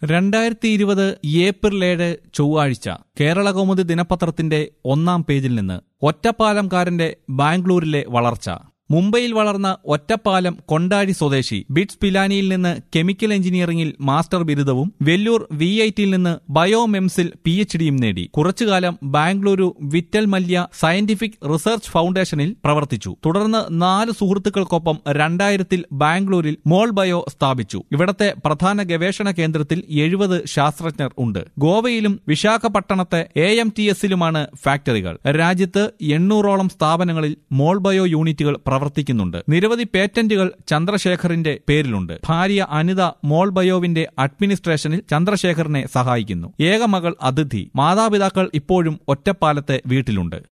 രണ്ടായിരത്തി ഇരുപത് ഏപ്രിൽ ഏഴ് ചൊവ്വാഴ്ച കേരളകൗമുദി ദിനപത്രത്തിന്റെ ഒന്നാം പേജിൽ നിന്ന് ഒറ്റപ്പാലംകാരന്റെ ബാംഗ്ലൂരിലെ വളർച്ച മുംബൈയിൽ വളർന്ന ഒറ്റപ്പാലം കൊണ്ടാഴി സ്വദേശി ബിറ്റ്സ് പിലാനിയിൽ നിന്ന് കെമിക്കൽ എഞ്ചിനീയറിംഗിൽ മാസ്റ്റർ ബിരുദവും വെല്ലൂർ വി ഐ ടിയിൽ നിന്ന് ബയോമെംസിൽ പി എച്ച് ഡിയും നേടി കുറച്ചുകാലം ബാംഗ്ലൂരു വിറ്റൽ മല്യ സയന്റിഫിക് റിസർച്ച് ഫൗണ്ടേഷനിൽ പ്രവർത്തിച്ചു തുടർന്ന് നാല് സുഹൃത്തുക്കൾക്കൊപ്പം രണ്ടായിരത്തിൽ ബാംഗ്ലൂരിൽ മോൾ ബയോ സ്ഥാപിച്ചു ഇവിടത്തെ പ്രധാന ഗവേഷണ കേന്ദ്രത്തിൽ എഴുപത് ശാസ്ത്രജ്ഞർ ഉണ്ട് ഗോവയിലും വിശാഖപട്ടണത്തെ എ എം ടി എസിലുമാണ് ഫാക്ടറികൾ രാജ്യത്ത് എണ്ണൂറോളം സ്ഥാപനങ്ങളിൽ മോൾ ബയോ യൂണിറ്റുകൾ പ്രവർത്തിക്കുന്നുണ്ട് നിരവധി പേറ്റന്റുകൾ ചന്ദ്രശേഖറിന്റെ പേരിലുണ്ട് ഭാര്യ അനിത മോൾ ബയോവിന്റെ അഡ്മിനിസ്ട്രേഷനിൽ ചന്ദ്രശേഖറിനെ സഹായിക്കുന്നു ഏക മകൾ അതിഥി മാതാപിതാക്കൾ ഇപ്പോഴും ഒറ്റപ്പാലത്തെ വീട്ടിലുണ്ട്